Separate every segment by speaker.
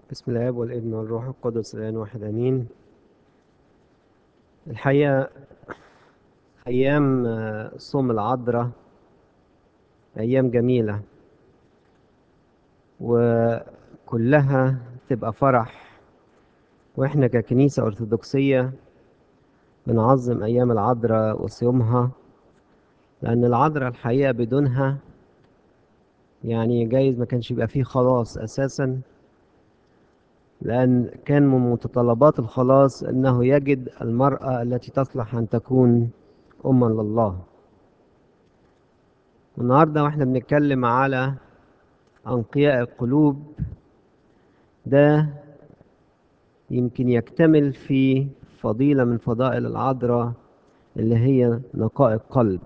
Speaker 1: بسم الاب والابن والروح القدس الان واحد امين الحقيقه ايام آه، صوم العذراء ايام جميله وكلها تبقى فرح واحنا ككنيسه ارثوذكسيه بنعظم ايام العذراء وصيامها لان العذراء الحقيقه بدونها يعني جايز ما كانش يبقى فيه خلاص اساسا لأن كان من متطلبات الخلاص أنه يجد المرأة التي تصلح أن تكون أما لله النهاردة وإحنا بنتكلم على أنقياء القلوب ده يمكن يكتمل في فضيلة من فضائل العذراء اللي هي نقاء القلب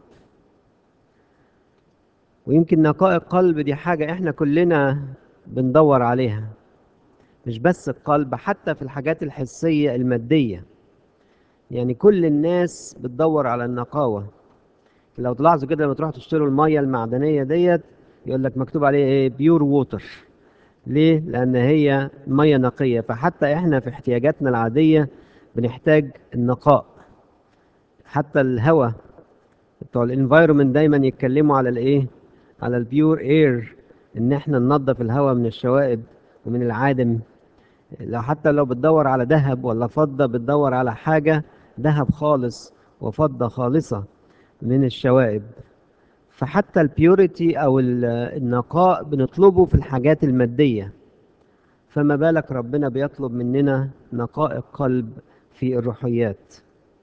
Speaker 1: ويمكن نقاء القلب دي حاجة إحنا كلنا بندور عليها مش بس القلب حتى في الحاجات الحسية المادية يعني كل الناس بتدور على النقاوة لو تلاحظوا كده لما تروحوا تشتروا المية المعدنية ديت يقول لك مكتوب عليه ايه بيور ووتر ليه؟ لأن هي مية نقية فحتى احنا في احتياجاتنا العادية بنحتاج النقاء حتى الهواء بتوع الانفايرومنت دايما يتكلموا على الايه؟ على البيور اير ان احنا ننظف الهواء من الشوائب ومن العادم لو حتى لو بتدور على ذهب ولا فضة بتدور على حاجة ذهب خالص وفضة خالصة من الشوائب فحتى البيوريتي أو ال- النقاء بنطلبه في الحاجات المادية فما بالك ربنا بيطلب مننا نقاء القلب في الروحيات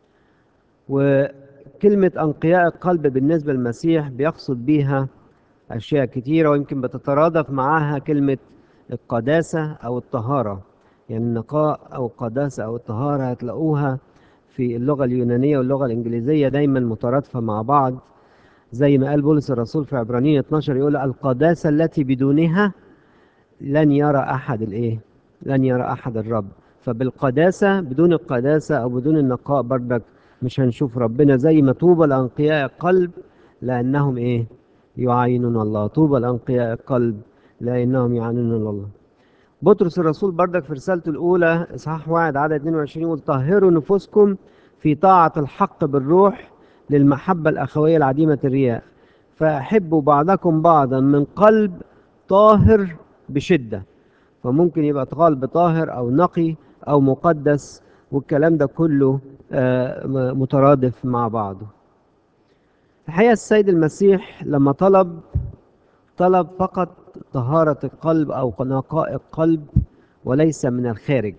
Speaker 1: وكلمة أنقياء القلب بالنسبة للمسيح بيقصد بيها أشياء كتيرة ويمكن بتترادف معاها كلمة القداسة أو الطهارة يعني النقاء أو القداسة أو الطهارة هتلاقوها في اللغة اليونانية واللغة الإنجليزية دايما مترادفة مع بعض زي ما قال بولس الرسول في عبرانية 12 يقول القداسة التي بدونها لن يرى أحد الإيه؟ لن يرى أحد الرب فبالقداسة بدون القداسة أو بدون النقاء بردك مش هنشوف ربنا زي ما طوبى لأنقياء القلب لأنهم إيه؟ يعاينون الله طوبى لأنقياء القلب لأنهم يعاينون الله بطرس الرسول بردك في رسالته الأولى إصحاح واحد عدد 22 يقول طهروا نفوسكم في طاعة الحق بالروح للمحبة الأخوية العديمة الرياء فأحبوا بعضكم بعضا من قلب طاهر بشدة فممكن يبقى قلب طاهر أو نقي أو مقدس والكلام ده كله آه، م- مترادف مع بعضه الحقيقة السيد المسيح لما طلب طلب فقط طهارة القلب أو نقاء القلب وليس من الخارج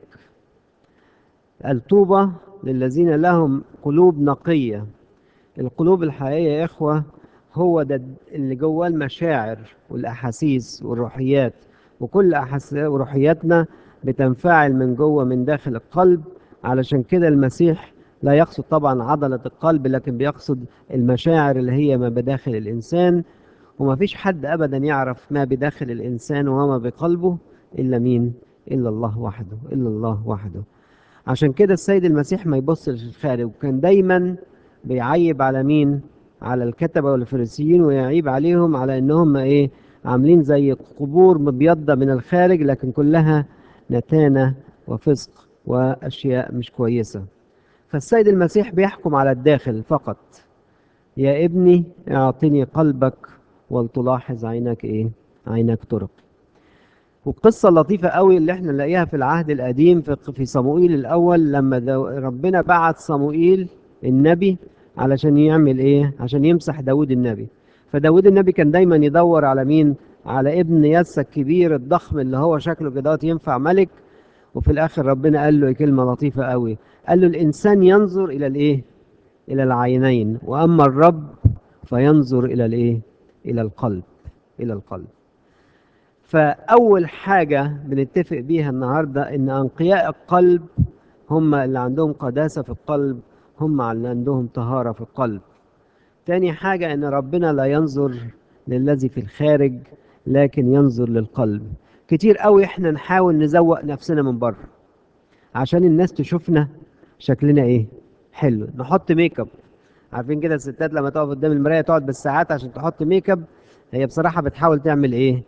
Speaker 1: الطوبة للذين لهم قلوب نقية القلوب الحقيقية يا إخوة هو ده اللي جواه المشاعر والأحاسيس والروحيات وكل أحاس وروحياتنا بتنفعل من جوه من داخل القلب علشان كده المسيح لا يقصد طبعا عضلة القلب لكن بيقصد المشاعر اللي هي ما بداخل الإنسان وما فيش حد أبدا يعرف ما بداخل الإنسان وما بقلبه إلا مين؟ إلا الله وحده إلا الله وحده عشان كده السيد المسيح ما يبصش للخارج وكان دايما بيعيب على مين؟ على الكتبة والفريسيين ويعيب عليهم على إنهم إيه؟ عاملين زي قبور مبيضة من الخارج لكن كلها نتانة وفسق وأشياء مش كويسة فالسيد المسيح بيحكم على الداخل فقط يا ابني اعطني قلبك ولتلاحظ عينك ايه عينك طرق والقصة اللطيفة قوي اللي احنا نلاقيها في العهد القديم في في صموئيل الأول لما دو- ربنا بعت صموئيل النبي علشان يعمل ايه عشان يمسح داود النبي فداود النبي كان دايما يدور على مين على ابن يسى الكبير الضخم اللي هو شكله كده ينفع ملك وفي الآخر ربنا قال له كلمة لطيفة قوي قال له الإنسان ينظر إلى الإيه إلى العينين وأما الرب فينظر إلى الإيه إلى القلب إلى القلب فأول حاجة بنتفق بيها النهاردة إن أنقياء القلب هم اللي عندهم قداسة في القلب هم اللي عندهم طهارة في القلب تاني حاجة إن ربنا لا ينظر للذي في الخارج لكن ينظر للقلب كتير قوي إحنا نحاول نزوق نفسنا من بره عشان الناس تشوفنا شكلنا إيه حلو نحط ميك اب عارفين كده الستات لما تقف قدام المراية تقعد بالساعات عشان تحط ميك اب هي بصراحة بتحاول تعمل إيه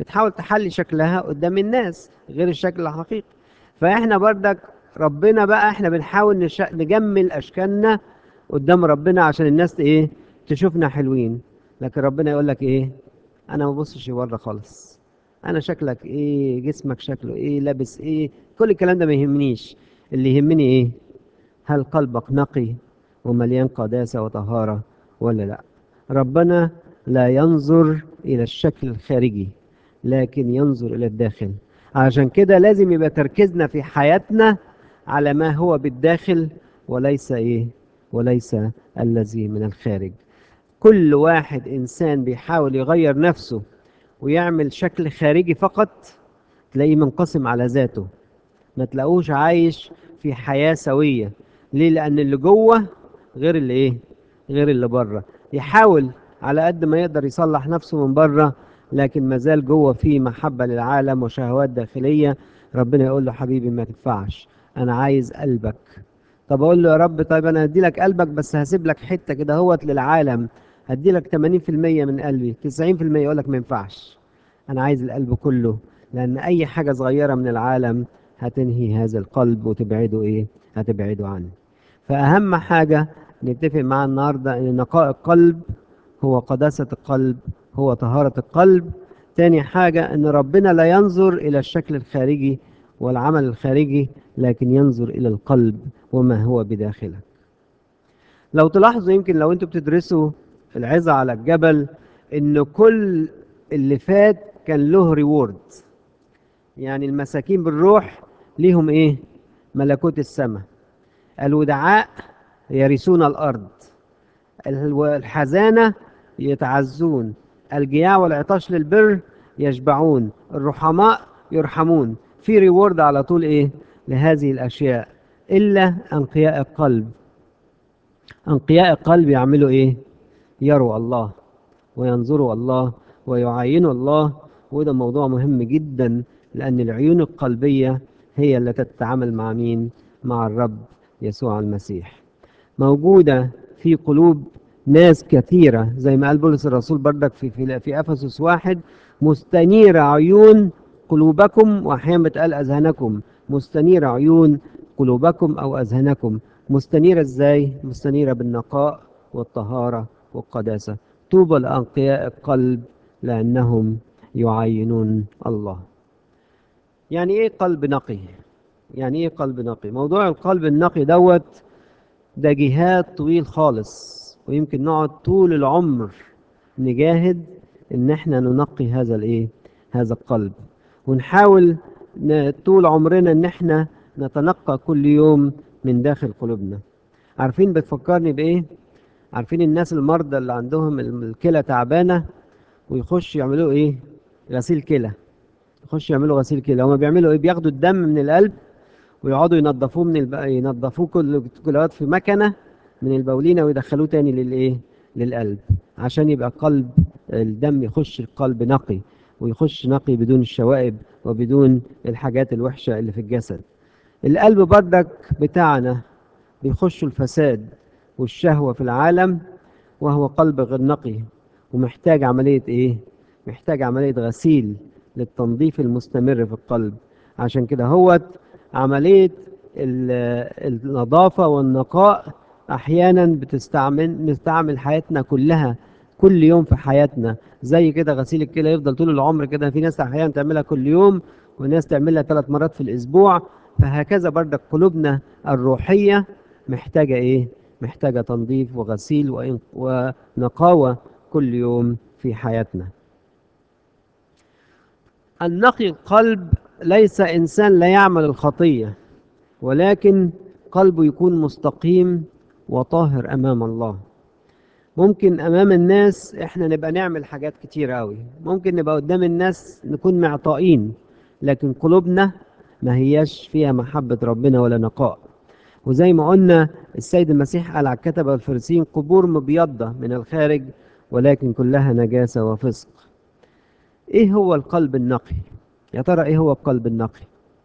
Speaker 1: بتحاول تحلي شكلها قدام الناس غير الشكل الحقيقي فاحنا بردك ربنا بقى احنا بنحاول نش... نجمل اشكالنا قدام ربنا عشان الناس ايه تشوفنا حلوين لكن ربنا يقول لك ايه انا ما ببصش بره خالص انا شكلك ايه جسمك شكله ايه لابس ايه كل الكلام ده ما يهمنيش اللي يهمني ايه هل قلبك نقي ومليان قداسة وطهارة ولا لا ربنا لا ينظر إلى الشكل الخارجي لكن ينظر إلى الداخل عشان كده لازم يبقى تركيزنا في حياتنا على ما هو بالداخل وليس إيه وليس الذي من الخارج كل واحد إنسان بيحاول يغير نفسه ويعمل شكل خارجي فقط تلاقيه منقسم على ذاته ما تلاقوش عايش في حياة سوية ليه لأن اللي جوه غير اللي إيه غير اللي بره يحاول على قد ما يقدر يصلح نفسه من بره لكن مازال جوه فيه محبة للعالم وشهوات داخلية ربنا يقول له حبيبي ما تنفعش أنا عايز قلبك طب أقول له يا رب طيب أنا هدي لك قلبك بس هسيب لك حتة كده هوت للعالم هدي لك 80% من قلبي 90% يقول لك ما ينفعش أنا عايز القلب كله لأن أي حاجة صغيرة من العالم هتنهي هذا القلب وتبعده إيه هتبعده عنه فأهم حاجة نتفق معاه النهاردة أن نقاء القلب هو قداسة القلب هو طهارة القلب تاني حاجة أن ربنا لا ينظر إلى الشكل الخارجي والعمل الخارجي لكن ينظر إلى القلب وما هو بداخله لو تلاحظوا يمكن لو انتوا بتدرسوا العظة على الجبل ان كل اللي فات كان له ريورد يعني المساكين بالروح ليهم ايه ملكوت السماء الودعاء يرثون الارض الحزانة يتعزون الجياع والعطاش للبر يشبعون الرحماء يرحمون في ريورد على طول ايه لهذه الاشياء الا انقياء القلب انقياء القلب يعملوا ايه يروا الله وينظروا الله ويعاينوا الله وده موضوع مهم جدا لان العيون القلبيه هي التي تتعامل مع مين مع الرب يسوع المسيح موجوده في قلوب ناس كثيره زي ما قال بولس الرسول بردك في في, في افسس واحد مستنير عيون قلوبكم واحيانا بتقال اذهانكم مستنير عيون قلوبكم او اذهانكم مستنيرة ازاي مستنيرة بالنقاء والطهارة والقداسة طوبى لأنقياء القلب لأنهم يعينون الله يعني ايه قلب نقي يعني ايه قلب نقي موضوع القلب النقي دوت ده جهاد طويل خالص ويمكن نقعد طول العمر نجاهد ان احنا ننقي هذا الايه هذا القلب ونحاول طول عمرنا ان احنا نتنقى كل يوم من داخل قلوبنا عارفين بتفكرني بايه عارفين الناس المرضى اللي عندهم الكلى تعبانه ويخش يعملوا ايه غسيل كلى يخش يعملوا غسيل كلى هما بيعملوا ايه بياخدوا الدم من القلب ويقعدوا ينظفوه من الب... ينظفوه كل كلوات في مكنه من البولينه ويدخلوه تاني للايه للقلب عشان يبقى قلب الدم يخش القلب نقي ويخش نقي بدون الشوائب وبدون الحاجات الوحشه اللي في الجسد القلب بردك بتاعنا بيخش الفساد والشهوة في العالم وهو قلب غير نقي ومحتاج عملية ايه محتاج عملية غسيل للتنظيف المستمر في القلب عشان كده هو عملية النظافة والنقاء احيانا بتستعمل نستعمل حياتنا كلها كل يوم في حياتنا زي كده غسيل الكلى يفضل طول العمر كده في ناس احيانا تعملها كل يوم وناس تعملها ثلاث مرات في الاسبوع فهكذا بردك قلوبنا الروحية محتاجة إيه؟ محتاجة تنظيف وغسيل ونقاوة كل يوم في حياتنا النقي القلب ليس إنسان لا يعمل الخطية ولكن قلبه يكون مستقيم وطاهر أمام الله ممكن أمام الناس إحنا نبقى نعمل حاجات كتير أوي ممكن نبقى قدام الناس نكون معطائين لكن قلوبنا ما هياش فيها محبة ربنا ولا نقاء وزي ما قلنا السيد المسيح قال على الكتبة والفرسين قبور مبيضة من الخارج ولكن كلها نجاسة وفسق ايه هو القلب النقي يا ترى ايه هو القلب النقي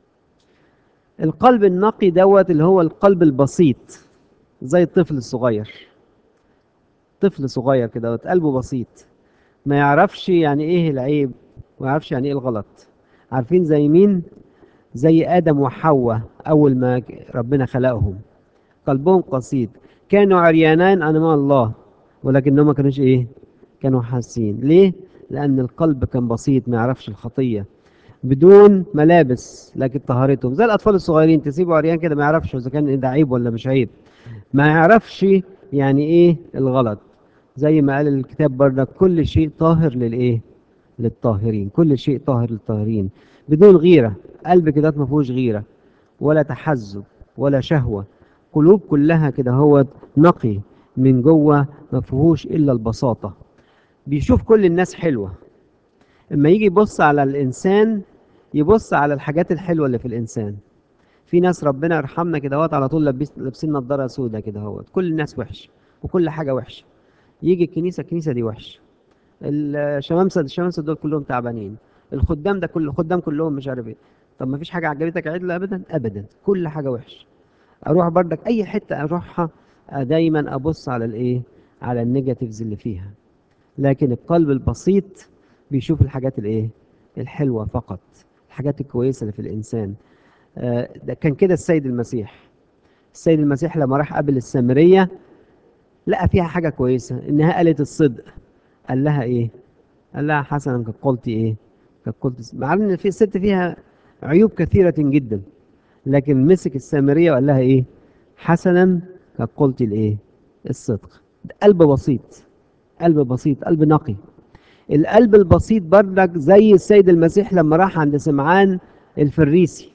Speaker 1: القلب النقي دوت اللي هو القلب البسيط زي الطفل الصغير طفل صغير كده قلبه بسيط ما يعرفش يعني ايه العيب وما يعرفش يعني ايه الغلط عارفين زي مين زي ادم وحواء اول ما ربنا خلقهم قلبهم قصيد كانوا عريانان امام الله ولكنهم ما كانوش ايه كانوا حاسين ليه لان القلب كان بسيط ما يعرفش الخطيه بدون ملابس لكن طهارتهم زي الاطفال الصغيرين تسيبه عريان كده ما يعرفش اذا كان ده عيب ولا مش عيب ما يعرفش يعني ايه الغلط زي ما قال الكتاب برضك كل شيء طاهر للايه للطاهرين كل شيء طاهر للطاهرين بدون غيره قلب كده ما فيهوش غيره ولا تحزب ولا شهوه قلوب كلها كده هو نقي من جوه ما فيهوش الا البساطه بيشوف كل الناس حلوه اما يجي يبص على الانسان يبص على الحاجات الحلوه اللي في الانسان في ناس ربنا يرحمنا كده اهوت على طول لابس لابسين نضاره سوداء كده اهوت كل الناس وحش وكل حاجه وحشه يجي الكنيسه الكنيسه دي وحشه الشمامسه الشمامسه دول كلهم تعبانين الخدام ده كل الخدام كلهم مش عارف ايه طب ما فيش حاجه عجبتك عدله ابدا ابدا كل حاجه وحشه اروح بردك اي حته اروحها دايما ابص على الايه على النيجاتيفز اللي فيها لكن القلب البسيط بيشوف الحاجات الايه الحلوه فقط الحاجات الكويسه اللي في الانسان آه، ده كان كده السيد المسيح السيد المسيح لما راح قابل السامريه لقى فيها حاجه كويسه انها قالت الصدق قال لها ايه قال لها حسنا قد قلت ايه قد قلت مع ان في الست فيها عيوب كثيره جدا لكن مسك السامريه وقال لها ايه حسنا قد قلت الايه الصدق ده قلب بسيط قلب بسيط قلب نقي القلب البسيط بردك زي السيد المسيح لما راح عند سمعان الفريسي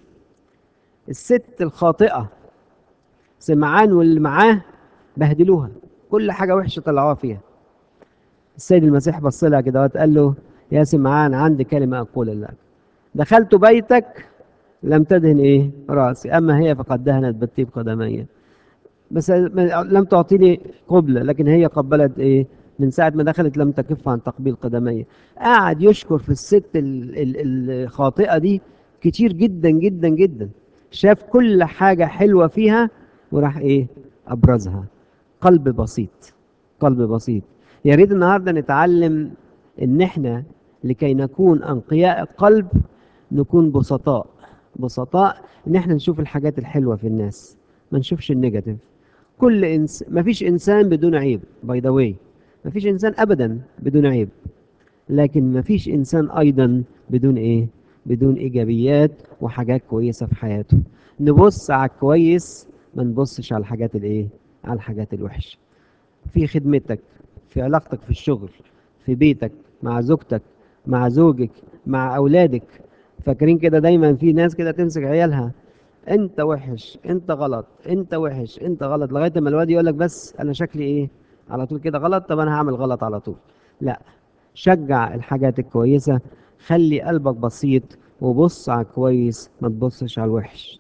Speaker 1: الست الخاطئة سمعان واللي معاه بهدلوها كل حاجة وحشة طلعوها فيها السيد المسيح بص لها كده وقال له يا سمعان عندي كلمة أقول لك دخلت بيتك لم تدهن إيه رأسي أما هي فقد دهنت بالطيب قدمي بس لم تعطيني قبلة لكن هي قبلت إيه من ساعة ما دخلت لم تكف عن تقبيل قدمي قعد يشكر في الست ال- ال- الخاطئة دي كتير جدا جدا جدا شاف كل حاجة حلوة فيها وراح ايه ابرزها قلب بسيط قلب بسيط يا ريت النهارده نتعلم ان احنا لكي نكون انقياء القلب نكون بسطاء بسطاء ان احنا نشوف الحاجات الحلوة في الناس ما نشوفش النيجاتيف كل انس ما فيش انسان بدون عيب باي ذا واي ما فيش انسان ابدا بدون عيب لكن ما فيش انسان ايضا بدون ايه بدون ايجابيات وحاجات كويسه في حياته نبص على الكويس ما نبصش على الحاجات الايه على الحاجات الوحشه في خدمتك في علاقتك في الشغل في بيتك مع زوجتك مع زوجك مع اولادك فاكرين كده دايما في ناس كده تمسك عيالها انت وحش انت غلط انت وحش انت غلط لغايه ما الواد يقول لك بس انا شكلي ايه على طول كده غلط طب انا هعمل غلط على طول لا شجع الحاجات الكويسه خلي قلبك بسيط وبص على الكويس ما تبصش على الوحش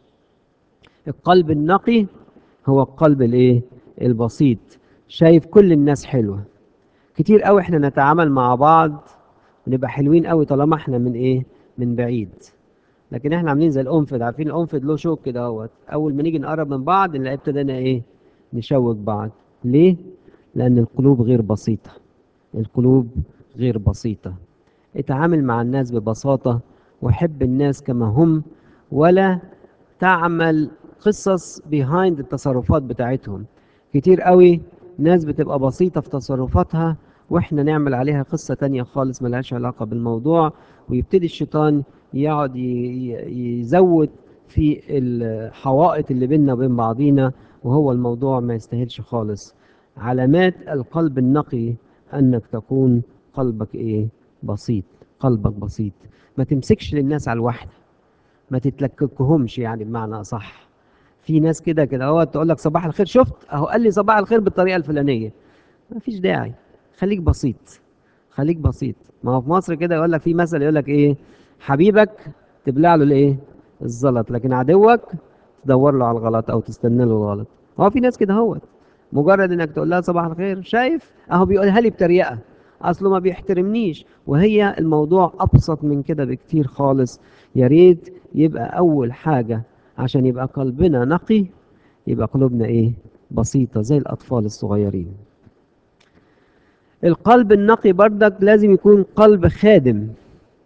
Speaker 1: القلب النقي هو القلب الايه البسيط شايف كل الناس حلوه كتير قوي احنا نتعامل مع بعض ونبقى حلوين قوي طالما احنا من ايه من بعيد لكن احنا عاملين زي القنفذ عارفين القنفذ له شوك كده اهوت اول ما نيجي نقرب من بعض نلاقي ابتدينا ايه نشوك بعض ليه لان القلوب غير بسيطه القلوب غير بسيطه اتعامل مع الناس ببساطه وحب الناس كما هم ولا تعمل قصص behind التصرفات بتاعتهم كتير قوي ناس بتبقى بسيطة في تصرفاتها واحنا نعمل عليها قصة تانية خالص ملهاش علاقة بالموضوع ويبتدي الشيطان يقعد ي- ي- يزود في الحوائط اللي بيننا وبين بعضينا وهو الموضوع ما يستاهلش خالص علامات القلب النقي انك تكون قلبك ايه بسيط قلبك بسيط ما تمسكش للناس على الواحدة ما تتلككهمش يعني بمعنى اصح في ناس كده كده اهو تقول لك صباح الخير شفت اهو قال لي صباح الخير بالطريقه الفلانيه ما فيش داعي خليك بسيط خليك بسيط ما هو في مصر كده يقول لك في مثل يقول لك ايه حبيبك تبلع له الايه الزلط لكن عدوك تدور له على الغلط او تستنى له الغلط هو في ناس كده هوت مجرد انك تقول لها صباح الخير شايف اهو بيقولها لي بتريقه اصله ما بيحترمنيش وهي الموضوع ابسط من كده بكتير خالص يا ريت يبقى اول حاجه عشان يبقى قلبنا نقي يبقى قلوبنا ايه بسيطه زي الاطفال الصغيرين القلب النقي بردك لازم يكون قلب خادم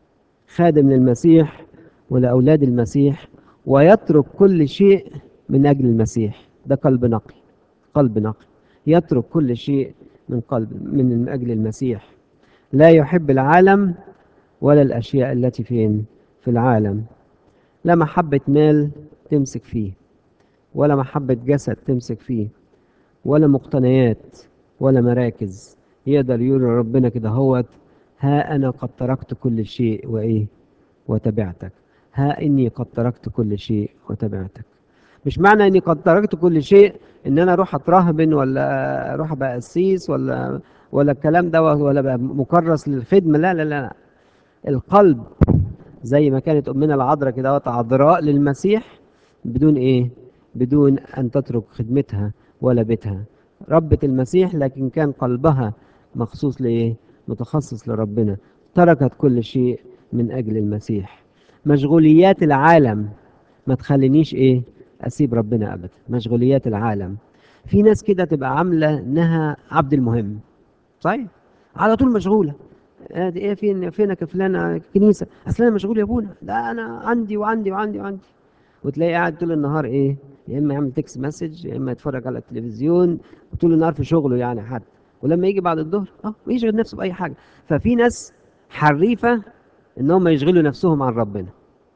Speaker 1: خادم للمسيح ولأولاد المسيح ويترك كل شيء من أجل المسيح ده قلب نقي قلب نقي يترك كل شيء من قلب من أجل المسيح لا يحب العالم ولا الأشياء التي فين في العالم لا محبة مال تمسك فيه ولا محبة جسد تمسك فيه ولا مقتنيات ولا مراكز يقدر يقول ربنا كده هوت ها أنا قد تركت كل شيء وإيه وتبعتك ها إني قد تركت كل شيء وتبعتك مش معنى إني قد تركت كل شيء إن أنا أروح أترهبن ولا أروح أبقى قسيس ولا ولا الكلام ده ولا بقى مكرس للخدمة لا لا لا القلب زي ما كانت أمنا العذراء كده عذراء للمسيح بدون إيه بدون أن تترك خدمتها ولا بيتها ربة المسيح لكن كان قلبها مخصوص لإيه متخصص لربنا تركت كل شيء من أجل المسيح مشغوليات العالم ما تخلينيش إيه أسيب ربنا أبدا مشغوليات العالم في ناس كده تبقى عاملة إنها عبد المهم صحيح على طول مشغولة آه دي ايه فين فينك يا فلانة كنيسة اصل انا مشغول يا ابونا ده انا عندي وعندي وعندي وعندي وتلاقي قاعد طول النهار ايه يا اما يعمل تكست مسج يا اما يتفرج على التلفزيون وطول النهار في شغله يعني حتى ولما يجي بعد الظهر اه يشغل نفسه باي حاجه ففي ناس حريفه ان هم يشغلوا نفسهم عن ربنا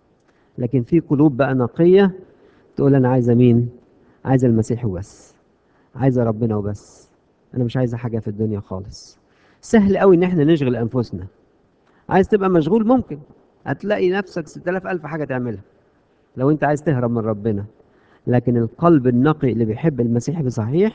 Speaker 1: لكن في قلوب بقى نقيه تقول انا عايزه مين عايزه المسيح وبس عايزه ربنا وبس انا مش عايزه حاجه في الدنيا خالص سهل قوي ان احنا نشغل انفسنا عايز تبقى مشغول ممكن هتلاقي نفسك 6000 الف حاجه تعملها لو انت عايز تهرب من ربنا لكن القلب النقي اللي بيحب المسيح بصحيح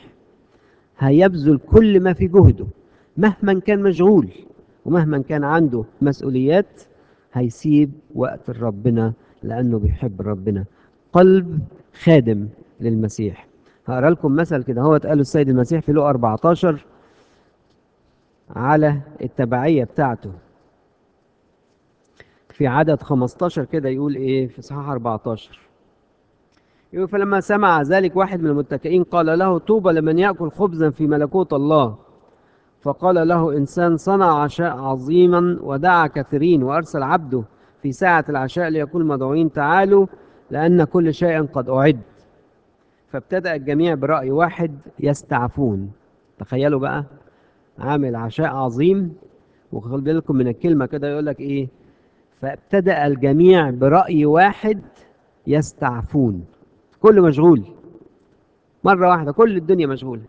Speaker 1: هيبذل كل ما في جهده مهما كان مشغول ومهما كان عنده مسؤوليات هيسيب وقت ربنا لأنه بيحب ربنا قلب خادم للمسيح هقرا لكم مثل كده هو قاله السيد المسيح في لقا 14 على التبعية بتاعته في عدد 15 كده يقول ايه في صحاح 14 يقول فلما سمع ذلك واحد من المتكئين قال له طوبى لمن يأكل خبزا في ملكوت الله فقال له إنسان صنع عشاء عظيما ودعا كثيرين وأرسل عبده في ساعة العشاء ليقول مدعوين تعالوا لأن كل شيء قد أعد فابتدأ الجميع برأي واحد يستعفون تخيلوا بقى عامل عشاء عظيم وخد بالكم من الكلمة كده يقول لك إيه فابتدأ الجميع برأي واحد يستعفون كله مشغول مرة واحدة كل الدنيا مشغولة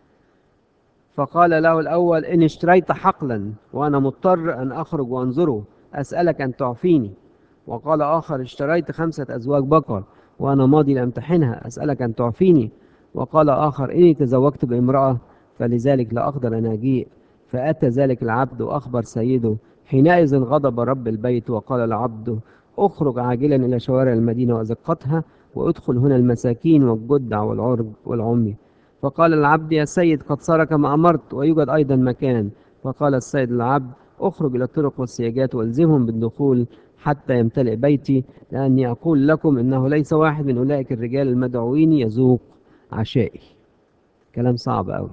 Speaker 1: فقال له الأول إن اشتريت حقلا وأنا مضطر أن أخرج وأنظره أسألك أن تعفيني وقال آخر اشتريت خمسة أزواج بقر وأنا ماضي لأمتحنها أسألك أن تعفيني وقال آخر إني تزوجت بامرأة فلذلك لا أقدر أن أجيء فأتى ذلك العبد وأخبر سيده حينئذ غضب رب البيت وقال لعبده اخرج عاجلا إلى شوارع المدينة وأزقتها وادخل هنا المساكين والجدع والعرج والعمي فقال العبد يا سيد قد سرق ما أمرت ويوجد أيضا مكان فقال السيد العبد اخرج إلى الطرق والسياجات والزمهم بالدخول حتى يمتلئ بيتي لأني أقول لكم إنه ليس واحد من أولئك الرجال المدعوين يذوق عشائي كلام صعب أوي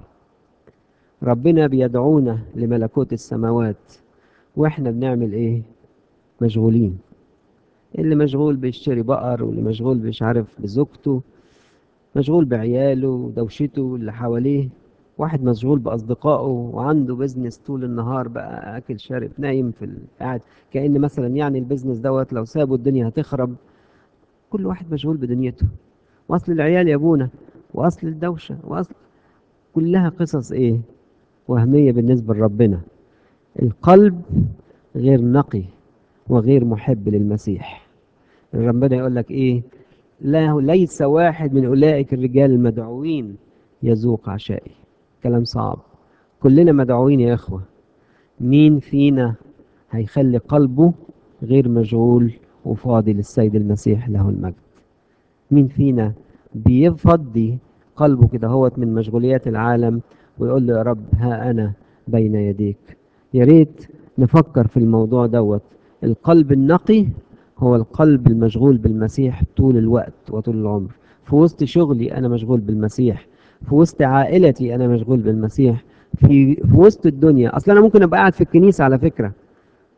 Speaker 1: ربنا بيدعونا لملكوت السماوات واحنا بنعمل ايه مشغولين اللي مشغول بيشتري بقر واللي مشغول مش عارف بزوجته مشغول بعياله ودوشته اللي حواليه واحد مشغول بأصدقائه وعنده بيزنس طول النهار بقى أكل شارب نايم في قاعد كأن مثلا يعني البيزنس دوت لو سابه الدنيا هتخرب كل واحد مشغول بدنيته وأصل العيال يا أبونا وأصل الدوشة وأصل كلها قصص إيه وهمية بالنسبة لربنا القلب غير نقي وغير محب للمسيح ربنا يقول لك ايه لا ليس واحد من اولئك الرجال المدعوين يذوق عشائي كلام صعب كلنا مدعوين يا اخوه مين فينا هيخلي قلبه غير مشغول وفاضي للسيد المسيح له المجد مين فينا بيفضي قلبه كده هوت من مشغوليات العالم ويقول له يا رب ها انا بين يديك يا ريت نفكر في الموضوع دوت القلب النقي هو القلب المشغول بالمسيح طول الوقت وطول العمر في وسط شغلي انا مشغول بالمسيح في وسط عائلتي انا مشغول بالمسيح في في وسط الدنيا اصلا انا ممكن ابقى قاعد في الكنيسه على فكره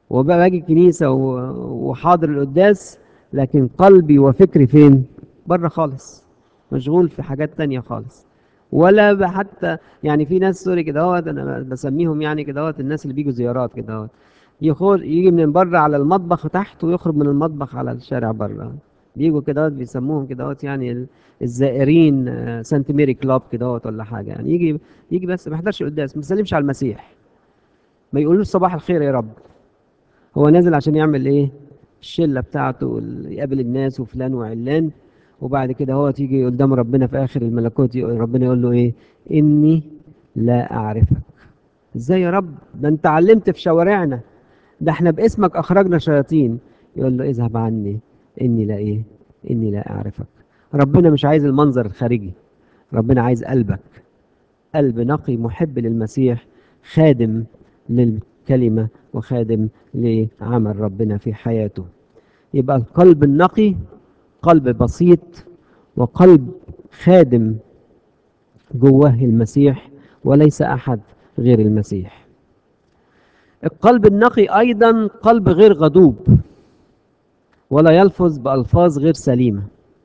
Speaker 1: وبقى باجي الكنيسة و- وحاضر القداس لكن قلبي وفكري فين بره خالص مشغول في حاجات تانية خالص ولا ب- حتى يعني في ناس سوري كده اهوت انا بسميهم يعني كده اهوت الناس اللي بيجوا زيارات كده اهوت يخرج يجي من بره على المطبخ تحت ويخرج من المطبخ على الشارع بره بيجوا كده اهوت بيسموهم كده اهوت يعني ال- الزائرين آه، سانت ميري كلاب كده اهوت ولا حاجه يعني يجي يجي بس ما يحضرش القداس ما يسلمش على المسيح ما يقولوش صباح الخير يا رب هو نازل عشان يعمل ايه الشله بتاعته وال- يقابل الناس وفلان وعلان وبعد كده هو تيجي قدام ربنا في اخر الملكوت يقول- ربنا يقول له ايه اني لا اعرفك ازاي يا رب ده انت علمت في شوارعنا ده احنا باسمك اخرجنا شياطين يقول له اذهب عني اني لا ايه اني لا اعرفك ربنا مش عايز المنظر الخارجي ربنا عايز قلبك قلب نقي محب للمسيح خادم للكلمة وخادم لعمل ربنا في حياته يبقى القلب النقي قلب بسيط وقلب خادم جواه المسيح وليس أحد غير المسيح القلب النقي أيضا قلب غير غضوب ولا يلفظ بألفاظ غير سليمة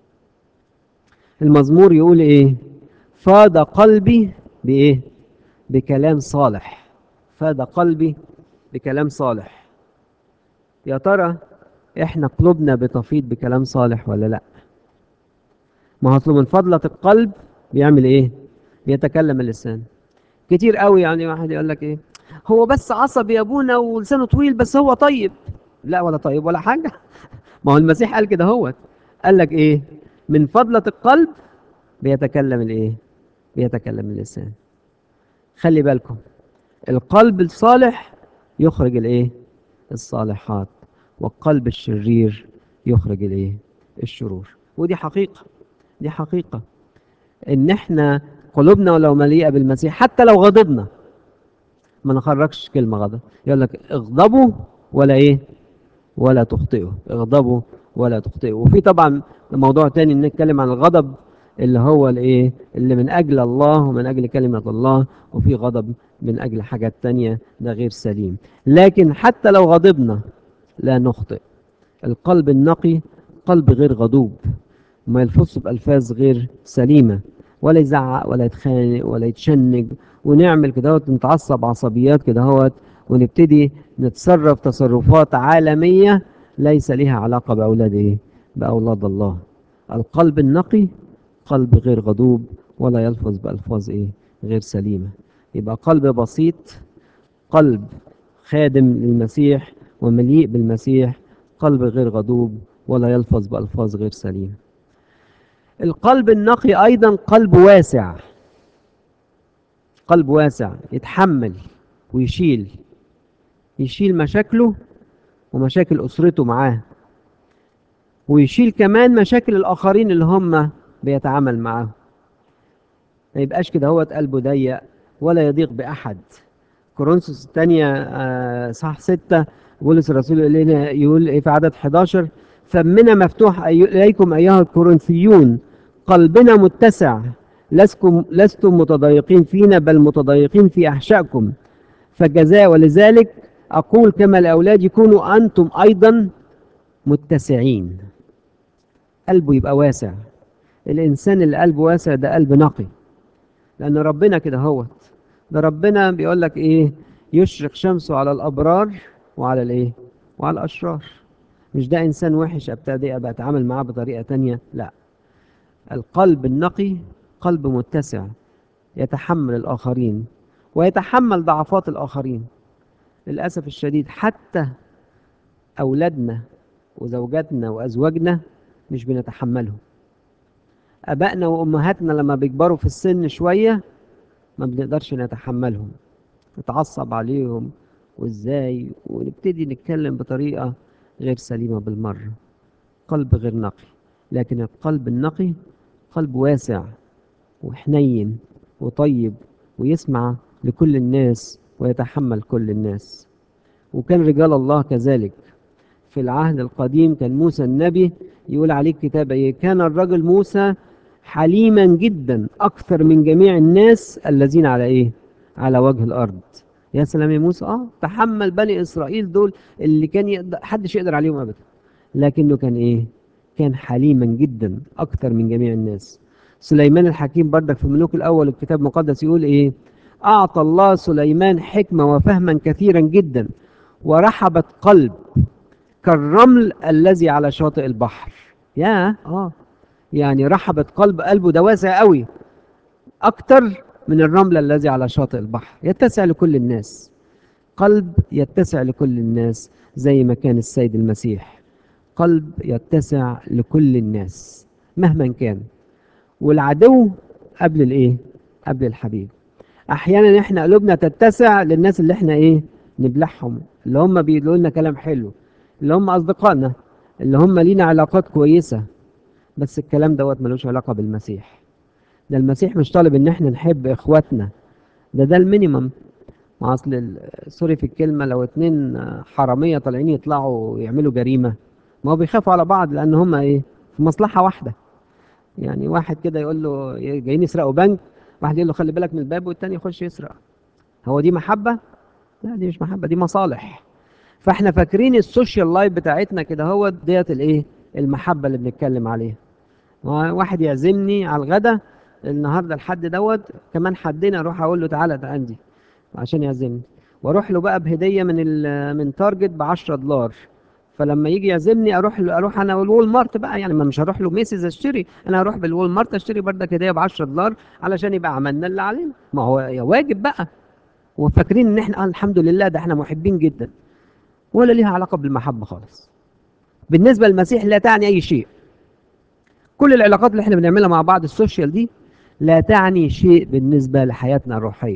Speaker 1: المزمور يقول إيه فاض قلبي بإيه بكلام صالح فاد قلبي بكلام صالح يا ترى احنا قلوبنا بتفيض بكلام صالح ولا لا ما هو من فضلة القلب بيعمل ايه بيتكلم اللسان كتير قوي يعني واحد يقول لك ايه هو بس عصبي يا ابونا ولسانه طويل بس هو طيب لا ولا طيب ولا حاجة ما هو المسيح قال كده هو قال لك ايه من فضلة القلب بيتكلم الايه بيتكلم اللسان خلي بالكم القلب الصالح يخرج الايه الصالحات والقلب الشرير يخرج الايه الشرور ودي حقيقة دي حقيقة ان احنا قلوبنا لو مليئة بالمسيح حتى لو غضبنا ما نخرجش كلمة غضب يقول لك اغضبوا ولا ايه ولا تخطئوا اغضبوا ولا تخطئوا وفي طبعا موضوع تاني نتكلم عن الغضب اللي هو الايه اللي من اجل الله ومن اجل كلمة الله وفي غضب من اجل حاجات تانية ده غير سليم لكن حتى لو غضبنا لا نخطئ القلب النقي قلب غير غضوب ما يلفظ بألفاظ غير سليمة ولا يزعق ولا يتخانق ولا يتشنج ونعمل كده نتعصب عصبيات كده ونبتدي نتصرف تصرفات عالمية ليس لها علاقة بأولاد إيه؟ بأولاد الله القلب النقي قلب غير غضوب ولا يلفظ بألفاظ إيه؟ غير سليمة يبقى قلب بسيط قلب خادم للمسيح ومليء بالمسيح قلب غير غضوب ولا يلفظ بألفاظ غير سليمة القلب النقي أيضا قلب واسع قلب واسع يتحمل ويشيل يشيل مشاكله ومشاكل أسرته معاه ويشيل كمان مشاكل الآخرين اللي هم بيتعامل معاهم ما يبقاش كده هو قلبه ضيق ولا يضيق بأحد كورنثوس الثانية آه، صح ستة بولس الرسول يقول لنا يقول إيه في عدد 11 فمنا مفتوح أي- إليكم أيها الكورنثيون قلبنا متسع لسكم لستم متضايقين فينا بل متضايقين في أحشائكم فجزاء ولذلك أقول كما لأولادي كونوا أنتم أيضا متسعين قلبه يبقى واسع الإنسان اللي قلبه واسع ده قلب نقي لأن ربنا كده هوت ده ربنا بيقول لك إيه يشرق شمسه على الأبرار وعلى الإيه وعلى الأشرار مش ده إنسان وحش أبتدي أبقى أتعامل معاه بطريقة تانية لا القلب النقي قلب متسع يتحمل الآخرين ويتحمل ضعفات الآخرين للأسف الشديد حتى أولادنا وزوجاتنا وأزواجنا مش بنتحملهم أبائنا وأمهاتنا لما بيكبروا في السن شوية ما بنقدرش نتحملهم نتعصب عليهم وإزاي ونبتدي نتكلم بطريقة غير سليمة بالمرة قلب غير نقي لكن القلب النقي قلب واسع وحنين وطيب ويسمع لكل الناس ويتحمل كل الناس وكان رجال الله كذلك في العهد القديم كان موسى النبي يقول عليه الكتاب ايه كان الرجل موسى حليما جدا اكثر من جميع الناس الذين على ايه على وجه الارض يا سلام يا موسى اه تحمل بني اسرائيل دول اللي كان يقدر حدش يقدر عليهم ابدا لكنه كان ايه كان حليما جدا اكتر من جميع الناس سليمان الحكيم بردك في الملوك الاول الكتاب المقدس يقول ايه اعطى الله سليمان حكمه وفهما كثيرا جدا ورحبت قلب كالرمل الذي على شاطئ البحر يا اه يعني رحبت قلب قلبه ده واسع قوي اكتر من الرمل الذي على شاطئ البحر يتسع لكل الناس قلب يتسع لكل الناس زي ما كان السيد المسيح قلب يتسع لكل الناس مهما كان والعدو قبل الايه قبل الحبيب احيانا احنا قلوبنا تتسع للناس اللي احنا ايه نبلعهم اللي هم بيقولوا لنا كلام حلو اللي هم اصدقائنا اللي هم لينا علاقات كويسه بس الكلام دوت ملوش علاقه بالمسيح ده المسيح مش طالب ان احنا نحب اخواتنا ده ده المينيمم ما اصل ال- سوري في الكلمه لو اتنين حراميه طالعين يطلعوا يعملوا جريمه ما هو بيخافوا على بعض لان هم ايه في مصلحه واحده يعني واحد كده يقول له جايين يسرقوا بنك واحد يقول له خلي بالك من الباب والتاني يخش يسرق هو دي محبه لا دي مش محبه دي مصالح فاحنا فاكرين السوشيال لايف بتاعتنا كده هو ديت الايه المحبه اللي بنتكلم عليها واحد يعزمني على الغدا النهارده الحد دوت كمان حدين اروح اقول له تعالى ده عندي عشان يعزمني واروح له بقى بهديه من ال من تارجت ب 10 دولار فلما يجي يعزمني اروح له اروح انا والوول مارت بقى يعني ما مش هروح له ميسيز اشتري انا هروح بالوول مارت اشتري بردك هديه ب 10 دولار علشان يبقى عملنا اللي علينا ما هو يا واجب بقى وفاكرين ان احنا آه الحمد لله ده احنا محبين جدا ولا ليها علاقه بالمحبه خالص بالنسبه للمسيح لا تعني اي شيء كل العلاقات اللي احنا بنعملها مع بعض السوشيال دي لا تعني شيء بالنسبه لحياتنا الروحيه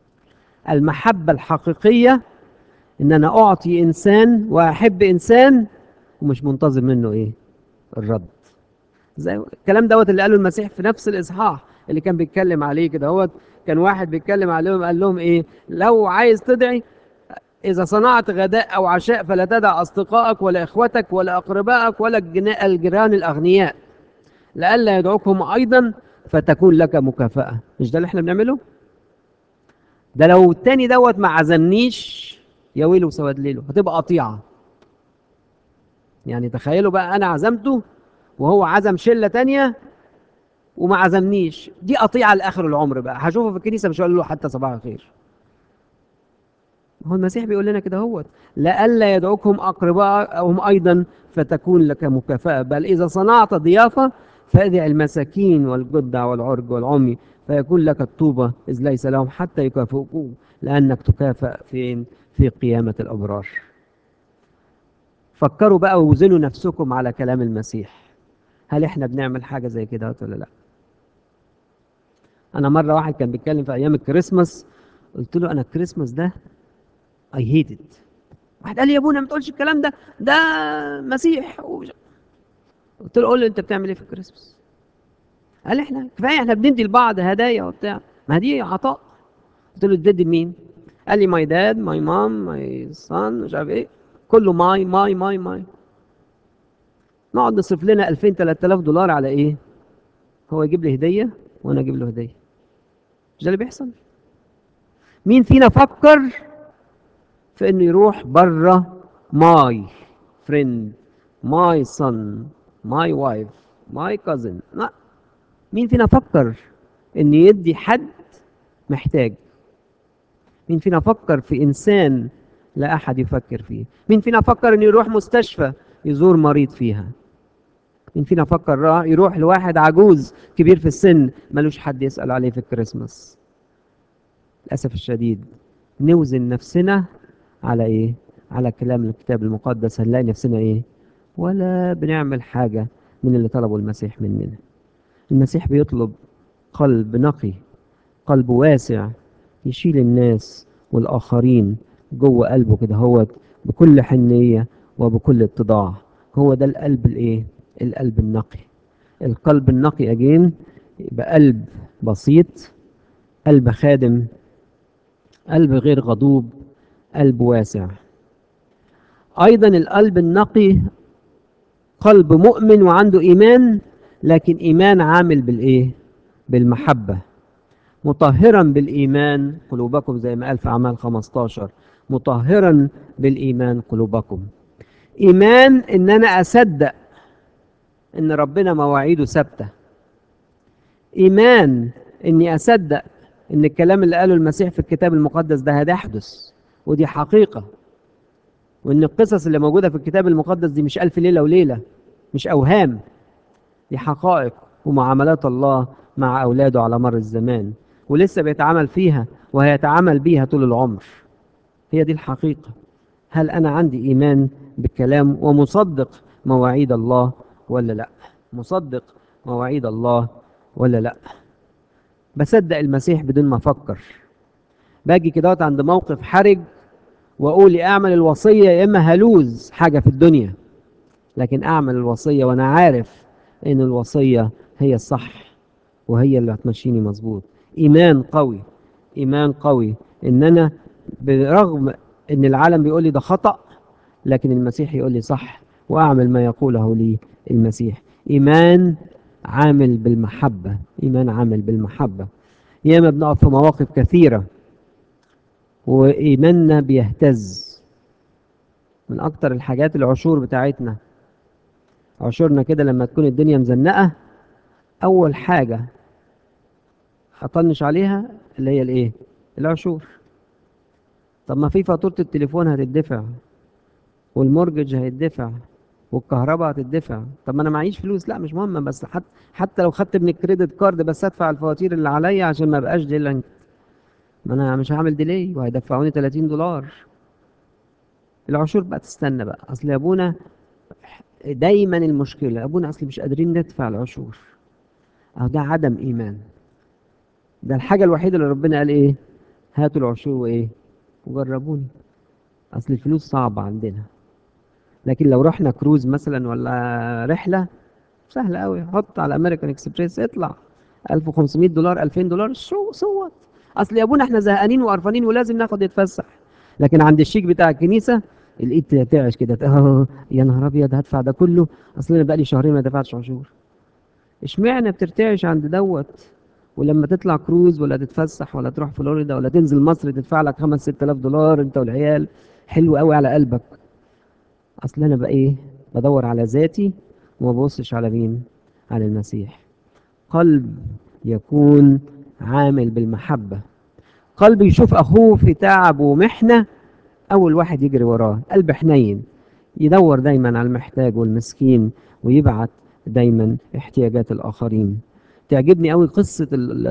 Speaker 1: المحبه الحقيقيه ان انا اعطي انسان واحب انسان ومش منتظر منه ايه الرد زي الكلام دوت اللي قاله المسيح في نفس الاصحاح اللي كان بيتكلم عليه كده هو كان واحد بيتكلم عليهم قال لهم ايه لو عايز تدعي إذا صنعت غداء أو عشاء فلا تدع أصدقائك ولا إخوتك ولا أقربائك ولا الجنا- الجيران الأغنياء لئلا يدعوكهم أيضا فتكون لك مكافأة مش ده اللي احنا بنعمله؟ ده لو التاني دوت ما عزمنيش يا ويله وسواد ليله هتبقى قطيعة يعني تخيلوا بقى أنا عزمته وهو عزم شلة تانية وما عزمنيش دي قطيعة لآخر العمر بقى هشوفه في الكنيسة مش هقول له حتى صباح الخير هو المسيح بيقول لنا كده هوت لئلا يدعوكم أقربائهم أيضا فتكون لك مكافأة بل إذا صنعت ضيافة فادع المساكين والجدع والعرج والعمي فيكون لك الطوبة إذ ليس لهم حتى يكافئوك لأنك تكافأ فين في قيامة الأبرار فكروا بقى ووزنوا نفسكم على كلام المسيح هل احنا بنعمل حاجة زي كده ولا لا أنا مرة واحد كان بيتكلم في أيام الكريسماس قلت له أنا الكريسماس ده I hate it واحد قال لي يا ابونا ما تقولش الكلام ده ده مسيح ومش- قلت له قول لي انت بتعمل ايه في الكريسماس قال لي احنا كفايه احنا بندي لبعض هدايا وبتاع ما دي عطاء قلت له تدي لمين قال لي ماي داد ماي مام ماي سان مش عارف ايه كله ماي ماي ماي ماي نقعد نصرف لنا 2000 3000 دولار على ايه هو يجيب لي هديه وانا اجيب له هديه مش ده اللي بيحصل مين فينا فكر في انه يروح بره ماي فريند ماي son ماي وايف ماي كازن لا مين فينا فكر ان يدي حد محتاج مين فينا فكر في انسان لا احد يفكر فيه مين فينا فكر انه يروح مستشفى يزور مريض فيها مين فينا فكر را- يروح لواحد عجوز كبير في السن ملوش حد يسأل عليه في الكريسماس للأسف الشديد نوزن نفسنا على ايه على كلام الكتاب المقدس هنلاقي نفسنا ايه ولا بنعمل حاجة من اللي طلبه المسيح مننا المسيح بيطلب قلب نقي قلب واسع يشيل الناس والآخرين جوه قلبه كده هو بكل حنية وبكل اتضاع هو ده القلب الايه القلب النقي القلب النقي اجين يبقى قلب بسيط قلب خادم قلب غير غضوب قلب واسع ايضا القلب النقي قلب مؤمن وعنده ايمان لكن ايمان عامل بالايه بالمحبه مطهرا بالإيمان قلوبكم زي ما قال في أعمال 15 مطهرا بالإيمان قلوبكم إيمان إن أنا أصدق إن ربنا مواعيده ثابتة إيمان إني أصدق إن الكلام اللي قاله المسيح في الكتاب المقدس ده هيحدث ودي حقيقة وإن القصص اللي موجودة في الكتاب المقدس دي مش ألف ليلة وليلة مش أوهام دي حقائق ومعاملات الله مع أولاده على مر الزمان ولسه بيتعامل فيها وهيتعامل بيها طول العمر هي دي الحقيقة هل أنا عندي إيمان بالكلام ومصدق مواعيد الله ولا لا مصدق مواعيد الله ولا لا بصدق المسيح بدون ما أفكر باجي كده عند موقف حرج وأقول يا أعمل الوصية يا إما هلوز حاجة في الدنيا لكن أعمل الوصية وأنا عارف إن الوصية هي الصح وهي اللي هتمشيني مظبوط إيمان قوي إيمان قوي إن أنا برغم إن العالم بيقول لي ده خطأ لكن المسيح يقول لي صح وأعمل ما يقوله لي المسيح إيمان عامل بالمحبة إيمان عامل بالمحبة ياما بنقف في مواقف كثيرة وإيماننا بيهتز من أكتر الحاجات العشور بتاعتنا عشورنا كده لما تكون الدنيا مزنقة أول حاجة هطنش عليها اللي هي الإيه؟ العشور طب ما في فاتورة التليفون هتدفع والمورجج هيدفع والكهرباء هتدفع طب ما انا معيش فلوس لا مش مهم بس حتى حتى لو خدت من الكريدت كارد بس ادفع الفواتير اللي عليا عشان ما ابقاش ديلنج ما انا مش هعمل ديلي وهيدفعوني 30 دولار العشور بقى تستنى بقى اصل يا ابونا دايما المشكله ابونا اصل مش قادرين ندفع العشور اهو ده عدم ايمان ده الحاجه الوحيده اللي ربنا قال ايه هاتوا العشور وايه وجربوني اصل الفلوس صعبه عندنا لكن لو رحنا كروز مثلا ولا رحله سهله قوي حط على امريكان اكسبريس اطلع 1500 دولار 2000 دولار شو صوت اصل يا ابونا احنا زهقانين وقرفانين ولازم ناخد نتفسح لكن عند الشيك بتاع الكنيسه الايد تعش كده اه يا نهار ابيض هدفع ده كله اصل انا بقالي شهرين ما دفعتش عشور اشمعنى بترتعش عند دوت ولما تطلع كروز ولا تتفسح ولا تروح فلوريدا ولا تنزل مصر تدفع لك 5 6000 دولار انت والعيال حلو قوي على قلبك اصل انا بقى ايه بدور على ذاتي وما ببصش على مين على المسيح قلب يكون عامل بالمحبة قلب يشوف أخوه في تعب ومحنة أول واحد يجري وراه قلب حنين يدور دايما على المحتاج والمسكين ويبعت دايما احتياجات الآخرين تعجبني قوي قصة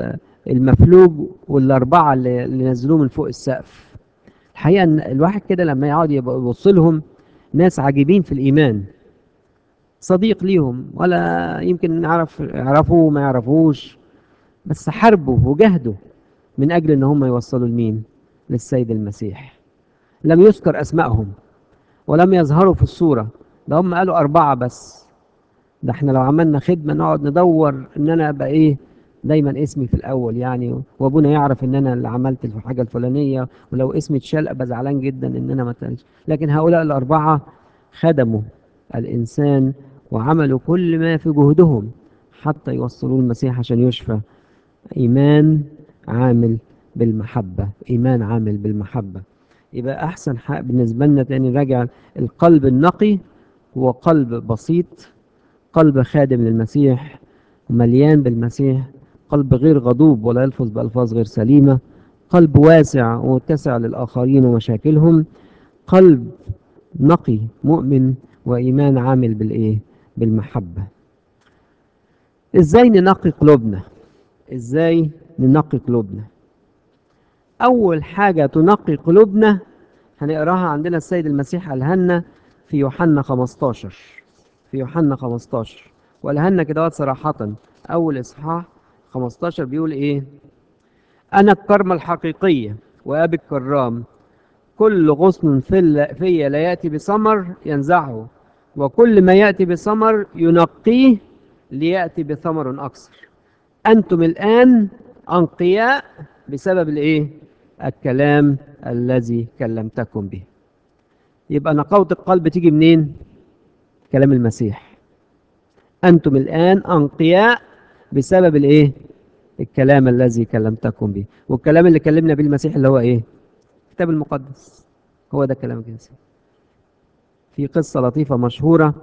Speaker 1: المفلوج والأربعة اللي اللي نزلوه من فوق السقف الحقيقة إن الواحد كده لما يقعد يبص لهم ناس عاجبين في الإيمان صديق ليهم ولا يمكن نعرف يعرفوه ما يعرفوش بس حاربوا وجهدوا من أجل إن هم يوصلوا لمين للسيد المسيح لم يذكر أسمائهم ولم يظهروا في الصورة ده هم قالوا أربعة بس ده احنا لو عملنا خدمة نقعد ندور إن أنا أبقى إيه دايما اسمي في الأول يعني وأبونا يعرف إن أنا اللي عملت الحاجة الفلانية ولو اسمي اتشال أبقى زعلان جدا إن أنا ما اتقالش لكن هؤلاء الأربعة خدموا الإنسان وعملوا كل ما في جهدهم حتى يوصلوا المسيح عشان يشفى إيمان عامل بالمحبة إيمان عامل بالمحبة يبقى أحسن حق بالنسبة لنا تاني راجع القلب النقي هو قلب بسيط قلب خادم للمسيح مليان بالمسيح قلب غير غضوب ولا يلفظ بألفاظ غير سليمة قلب واسع ومتسع للآخرين ومشاكلهم قلب نقي مؤمن وإيمان عامل بالإيه؟ بالمحبة إزاي ننقي قلوبنا؟ إزاي ننقي قلوبنا؟ أول حاجة تنقي قلوبنا هنقراها عندنا السيد المسيح قالها لنا في يوحنا 15 في يوحنا 15 وقالها لنا كده صراحة أول إصحاح 15 بيقول إيه؟ أنا الكرمة الحقيقية وأبي الكرام كل غصن في في لا يأتي بثمر ينزعه وكل ما يأتي بثمر ينقيه ليأتي بثمر أكثر أنتم الآن أنقياء بسبب الإيه؟ الكلام الذي كلمتكم به يبقى نقاوة القلب تيجي منين؟ كلام المسيح أنتم الآن أنقياء بسبب الإيه؟ الكلام الذي كلمتكم به والكلام اللي كلمنا به المسيح اللي هو ايه الكتاب المقدس هو ده الكلام الكنسي في قصة لطيفة مشهورة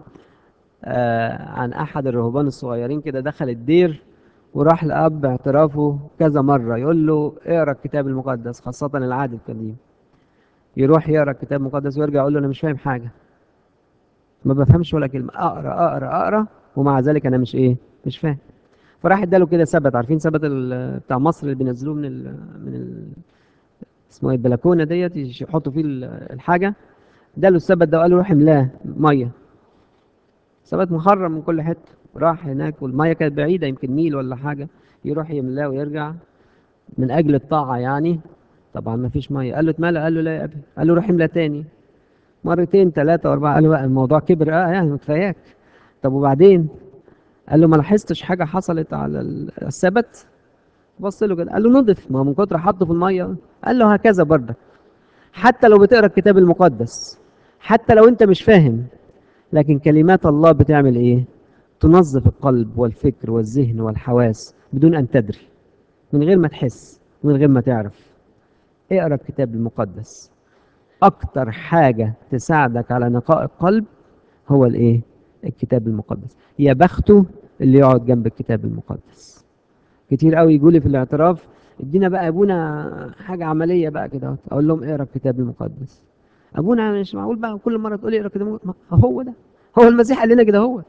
Speaker 1: آه عن أحد الرهبان الصغيرين كده دخل الدير وراح لأب اعترافه كذا مرة يقول له اقرا الكتاب المقدس خاصة العهد القديم يروح يقرا الكتاب المقدس ويرجع يقول له أنا مش فاهم حاجة ما بفهمش ولا كلمة أقرا أقرا أقرا ومع ذلك أنا مش إيه مش فاهم فراح اداله كده سبت عارفين سبت ال- بتاع مصر اللي بينزلوه من ال من ال اسمه ايه البلكونه ديت يحطوا فيه ال- الحاجه اداله السبت ده وقال له روح املاه ميه سبت محرم من كل حته راح هناك والميه كانت بعيده يمكن نيل ولا حاجه يروح يملاه ويرجع من اجل الطاعه يعني طبعا ما فيش ميه قال له اتملى قال له لا يا ابي قال له روح املاه تاني مرتين ثلاثه واربعه قال له بقى الموضوع كبر اه يعني كفاياك طب وبعدين قال له ما لاحظتش حاجه حصلت على ال- السبت بص له كده قال له نضف ما هو من كتر حطه في الميه قال له هكذا برضك حتى لو بتقرا الكتاب المقدس حتى لو انت مش فاهم لكن كلمات الله بتعمل ايه تنظف القلب والفكر والذهن والحواس بدون ان تدري من غير ما تحس من غير ما تعرف اقرا الكتاب المقدس اكتر حاجه تساعدك على نقاء القلب هو الايه الكتاب المقدس يا بخته اللي يقعد جنب الكتاب المقدس كتير قوي يقول لي في الاعتراف ادينا بقى ابونا حاجه عمليه بقى كده اقول لهم اقرا الكتاب المقدس ابونا مش معقول بقى كل مره تقول لي اقرا الكتاب المقدس ما هو ده هو المسيح قال لنا كده هو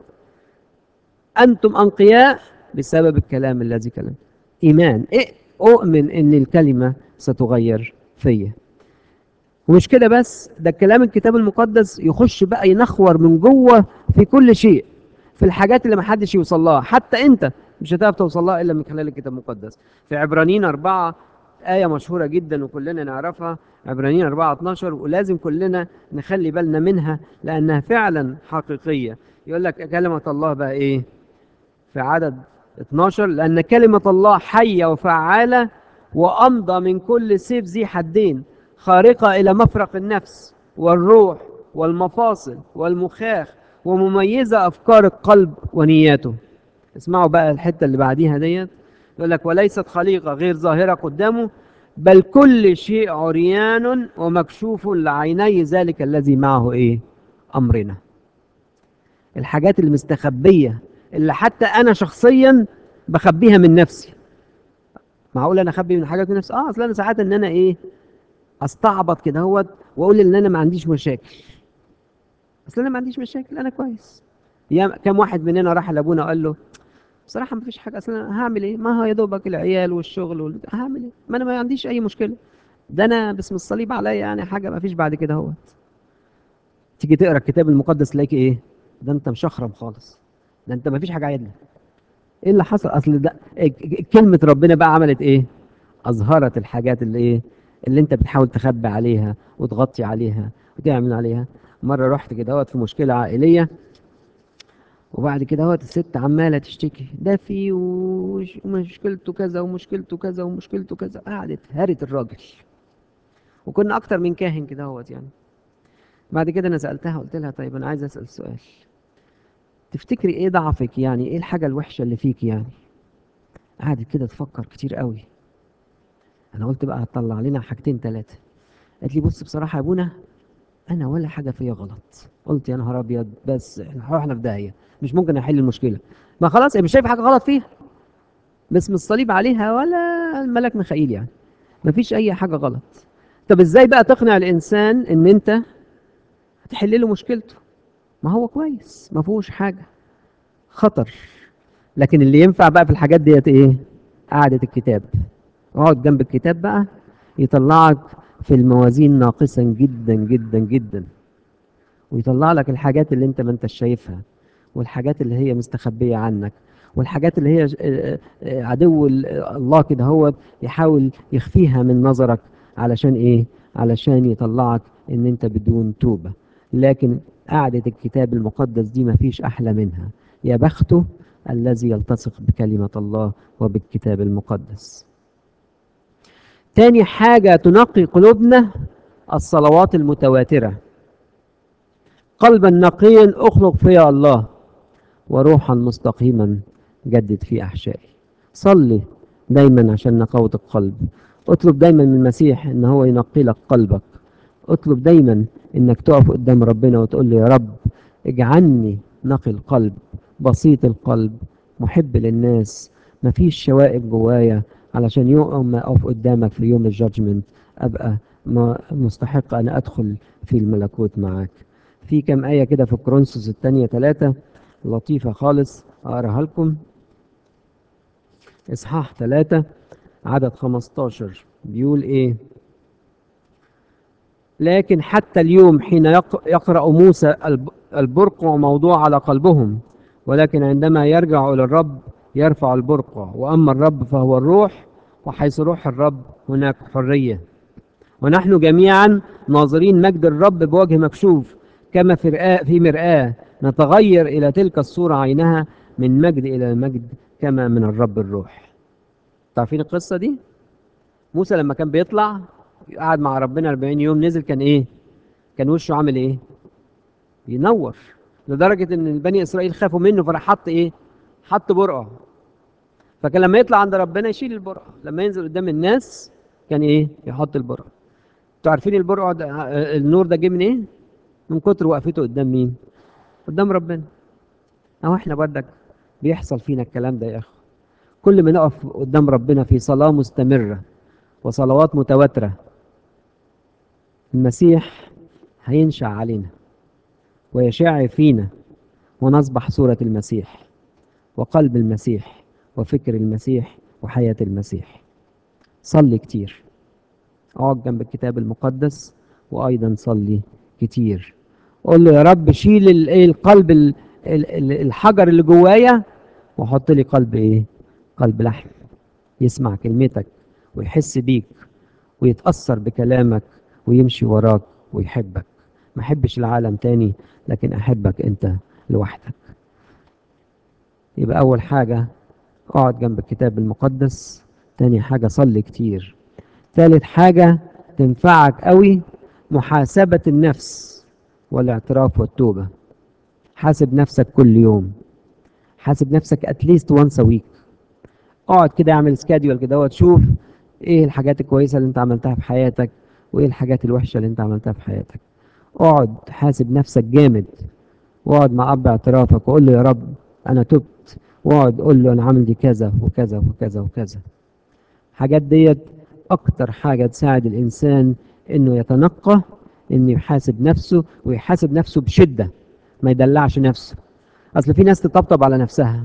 Speaker 1: انتم انقياء بسبب الكلام الذي كلم ايمان إيه اؤمن ان الكلمه ستغير فيا ومش كده بس ده الكلام الكتاب المقدس يخش بقى ينخور من جوه في كل شيء في الحاجات اللي محدش يوصل لها حتى انت مش هتعرف توصل لها الا من خلال الكتاب المقدس في عبرانيين أربعة آية مشهورة جدا وكلنا نعرفها عبرانيين 4 12 ولازم كلنا نخلي بالنا منها لأنها فعلا حقيقية يقول لك كلمة الله بقى إيه في عدد 12 لأن كلمة الله حية وفعالة وأمضى من كل سيف ذي حدين خارقة إلى مفرق النفس والروح والمفاصل والمخاخ ومميزة أفكار القلب ونياته اسمعوا بقى الحتة اللي بعديها ديت يقول لك وليست خليقة غير ظاهرة قدامه بل كل شيء عريان ومكشوف لعيني ذلك الذي معه ايه امرنا الحاجات المستخبية اللي حتى انا شخصيا بخبيها من نفسي معقول انا اخبي من حاجات من نفسي اه اصل انا ساعات ان انا ايه استعبط كده هوت واقول ان انا ما عنديش مشاكل اصل انا ما عنديش مشاكل انا كويس يا كم واحد مننا راح لابونا وقال له بصراحه ما فيش حاجه اصل انا هعمل ايه ما هو يا دوبك العيال والشغل وال... هعمل ايه ما انا ما عنديش اي مشكله ده انا باسم الصليب عليا يعني حاجه ما فيش بعد كده اهوت تيجي تقرا الكتاب المقدس تلاقي ايه ده انت مشخرم خالص ده انت ما فيش حاجه عدله ايه اللي حصل اصل ده إيه- كلمه ربنا بقى عملت ايه اظهرت الحاجات اللي ايه اللي انت بتحاول تخبي عليها وتغطي عليها وتعمل عليها مره رحت كده اهوت في مشكله عائليه وبعد كده اهوت الست عماله تشتكي ده في وش- ومشكلته كذا ومشكلته كذا ومشكلته كذا قعدت هرت الراجل وكنا اكتر من كاهن كده اهوت يعني بعد كده انا سالتها قلت لها طيب انا عايز اسال سؤال تفتكري ايه ضعفك يعني ايه الحاجه الوحشه اللي فيك يعني قعدت كده تفكر كتير قوي انا قلت بقى هتطلع لنا حاجتين ثلاثه قالت لي بص بصراحه يا ابونا انا ولا حاجه فيا غلط قلت يا نهار ابيض بس احنا رحنا في داهيه مش ممكن احل المشكله ما خلاص هي مش شايف حاجه غلط فيها باسم الصليب عليها ولا الملاك ميخائيل يعني مفيش اي حاجه غلط طب ازاي بقى تقنع الانسان ان انت هتحل له مشكلته ما هو كويس ما فيهوش حاجه خطر لكن اللي ينفع بقى في الحاجات ديت ايه قعدة الكتاب اقعد جنب الكتاب بقى يطلعك في الموازين ناقصا جدا جدا جدا ويطلع لك الحاجات اللي انت ما انتش شايفها والحاجات اللي هي مستخبية عنك والحاجات اللي هي آه، آه، عدو ال- الله كده هو يحاول يخفيها من نظرك علشان ايه علشان يطلعك ان انت بدون توبة لكن قعدة الكتاب المقدس دي مفيش احلى منها يا بخته الذي يلتصق بكلمة الله وبالكتاب المقدس تاني حاجة تنقي قلوبنا الصلوات المتواترة قلبا نقيا اخلق فيا الله وروحا مستقيما جدد في احشائي صلي دايما عشان نقاوة القلب اطلب دايما من المسيح ان هو ينقي لك قلبك اطلب دايما انك تقف قدام ربنا وتقول له يا رب اجعلني نقي القلب بسيط القلب محب للناس مفيش شوائب جوايا علشان يوم ما اقف قدامك في يوم الجادجمنت ابقى ما- مستحق ان ادخل في الملكوت معاك في كم آية كده في كرونسوس الثانية ثلاثة لطيفة خالص أقراها لكم إصحاح ثلاثة عدد 15 بيقول إيه لكن حتى اليوم حين يق- يقرأ موسى الب- البرقع موضوع على قلبهم ولكن عندما يرجع إلى الرب يرفع البرقع وأما الرب فهو الروح وحيث روح الرب هناك حرية ونحن جميعا ناظرين مجد الرب بوجه مكشوف كما في مرآة, في مرآة نتغير إلى تلك الصورة عينها من مجد إلى مجد كما من الرب الروح تعرفين القصة دي؟ موسى لما كان بيطلع قعد مع ربنا 40 يوم نزل كان إيه؟ كان وشه عامل إيه؟ ينور لدرجة إن بني إسرائيل خافوا منه فراح حط إيه؟ حط برقع فكان لما يطلع عند ربنا يشيل البرقع لما ينزل قدام الناس كان إيه؟ يحط البرقع انتوا عارفين البرقع ده آه، النور ده جه من ايه؟ من كتر وقفته قدام مين؟ قدام ربنا. اهو احنا بردك بيحصل فينا الكلام ده يا اخو. كل ما نقف قدام ربنا في صلاة مستمرة وصلوات متواترة المسيح هينشع علينا ويشع فينا ونصبح صورة المسيح وقلب المسيح وفكر المسيح وحياة المسيح. صلي كتير. اقعد جنب الكتاب المقدس وايضا صلي كتير قول له يا رب شيل ال- ايه القلب ال- ال- ال- الحجر اللي جوايا وحط لي قلب ايه قلب لحم يسمع كلمتك ويحس بيك ويتأثر بكلامك ويمشي وراك ويحبك ما احبش العالم تاني لكن احبك انت لوحدك يبقى اول حاجة اقعد جنب الكتاب المقدس تاني حاجة صلي كتير ثالث حاجة تنفعك قوي محاسبة النفس والاعتراف والتوبة حاسب نفسك كل يوم حاسب نفسك اتليست وانس ويك اقعد كده اعمل سكادول كده وتشوف ايه الحاجات الكويسة اللي انت عملتها في حياتك وايه الحاجات الوحشة اللي انت عملتها في حياتك اقعد حاسب نفسك جامد واقعد مع اب اعترافك وقول له يا رب انا تبت واقعد قول له انا عامل دي كذا وكذا وكذا وكذا حاجات ديت اكتر حاجة تساعد الانسان انه يتنقى انه يحاسب نفسه ويحاسب نفسه بشدة ما يدلعش نفسه اصل في ناس تطبطب على نفسها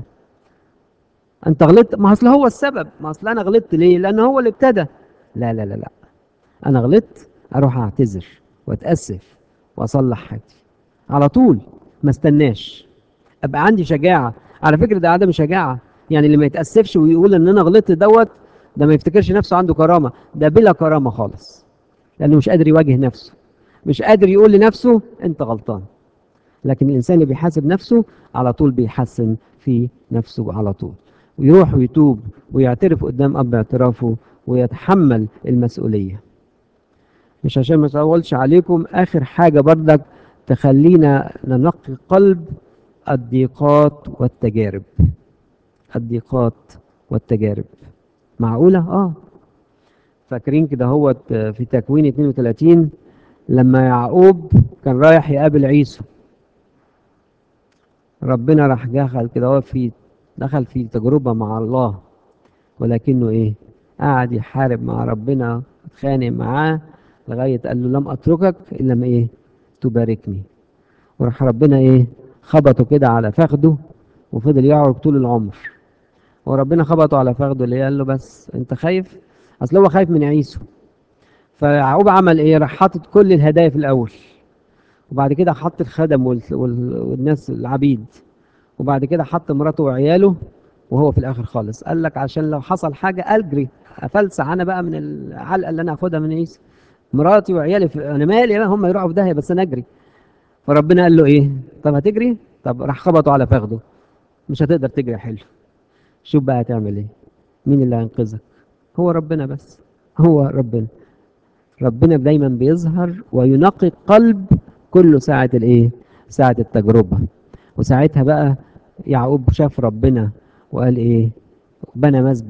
Speaker 1: انت غلطت ما اصل هو السبب ما اصل انا غلطت ليه لان هو اللي ابتدى لا لا لا لا انا غلطت اروح اعتذر واتاسف واصلح حاجتي على طول ما استناش ابقى عندي شجاعه على فكره ده عدم شجاعه يعني اللي ما يتاسفش ويقول ان انا غلطت دوت ده ما يفتكرش نفسه عنده كرامه ده بلا كرامه خالص لانه مش قادر يواجه نفسه مش قادر يقول لنفسه انت غلطان لكن الانسان اللي بيحاسب نفسه على طول بيحسن في نفسه على طول ويروح ويتوب ويعترف قدام اب اعترافه ويتحمل المسؤوليه مش عشان ما اطولش عليكم اخر حاجه بردك تخلينا ننقي قلب الضيقات والتجارب الضيقات والتجارب معقوله اه فاكرين كده هو في تكوين 32 لما يعقوب كان رايح يقابل عيسو ربنا راح دخل كده هو في دخل في تجربة مع الله ولكنه ايه قعد يحارب مع ربنا اتخانق معاه لغاية قال له لم اتركك الا ما ايه تباركني وراح ربنا ايه خبطه كده على فخده وفضل يعرج طول العمر وربنا خبطه على فخده اللي قال له بس انت خايف اصل هو خايف من عيسو فيعقوب عمل ايه راح حاطط كل الهدايا في الاول وبعد كده حط الخدم وال... وال... والناس العبيد وبعد كده حط مراته وعياله وهو في الاخر خالص قال لك عشان لو حصل حاجه اجري افلسع انا بقى من العلقه اللي انا هاخدها من عيسى مراتي وعيالي في... انا مالي بقى هم يروحوا في داهيه بس انا اجري فربنا قال له ايه طب هتجري طب راح خبطه على فخده مش هتقدر تجري حلو شوف بقى هتعمل ايه مين اللي هينقذك هو ربنا بس هو ربنا ربنا دايما بيظهر وينقي القلب كل ساعة الايه ساعة التجربة وساعتها بقى يعقوب شاف ربنا وقال ايه بنى مذبح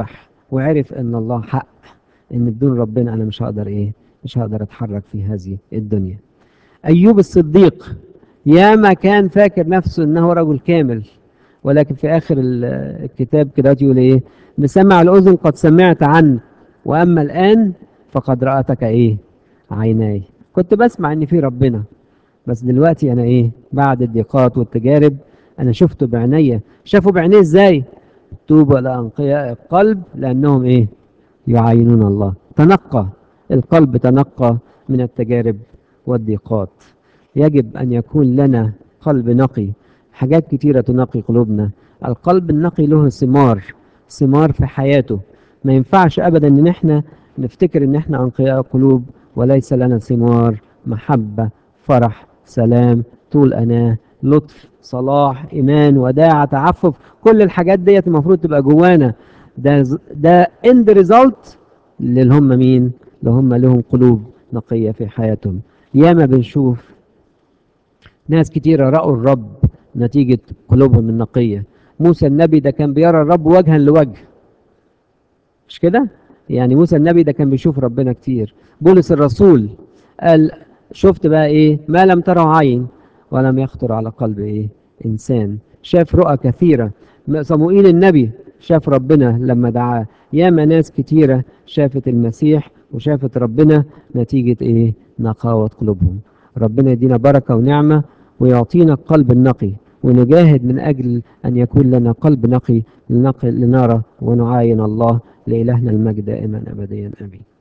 Speaker 1: وعرف ان الله حق ان بدون ربنا انا مش هقدر ايه مش هقدر اتحرك في هذه الدنيا ايوب الصديق ياما كان فاكر نفسه انه رجل كامل ولكن في اخر ال- الكتاب كده يقول ايه بسمع الاذن قد سمعت عنك واما الان فقد راتك ايه عيناي كنت بسمع ان في ربنا بس دلوقتي انا ايه بعد الضيقات والتجارب انا شفته بعينيا شافوا بعينيه ازاي طوبى لانقياء القلب لانهم ايه يعاينون الله تنقى القلب تنقى من التجارب والضيقات يجب ان يكون لنا قلب نقي حاجات كتيره تنقي قلوبنا القلب النقي له ثمار ثمار في حياته ما ينفعش ابدا ان احنا نفتكر ان احنا انقياء قلوب وليس لنا ثمار محبه فرح سلام طول اناه لطف صلاح ايمان وداعه تعفف كل الحاجات ديت المفروض تبقى جوانا ده ده اند ريزلت اللي هم مين اللي هم لهم قلوب نقيه في حياتهم ياما بنشوف ناس كتيرة رأوا الرب نتيجة قلوبهم النقية موسى النبي ده كان بيرى الرب وجها لوجه مش كده يعني موسى النبي ده كان بيشوف ربنا كتير بولس الرسول قال شفت بقى ايه ما لم تره عين ولم يخطر على قلب ايه انسان شاف رؤى كثيرة صموئيل النبي شاف ربنا لما دعاه ياما ناس كتيرة شافت المسيح وشافت ربنا نتيجة ايه نقاوة قلوبهم ربنا يدينا بركة ونعمة ويعطينا القلب النقي ونجاهد من أجل أن يكون لنا قلب نقي لنقي لنرى ونعاين الله لإلهنا المجد دائما أبديا آمين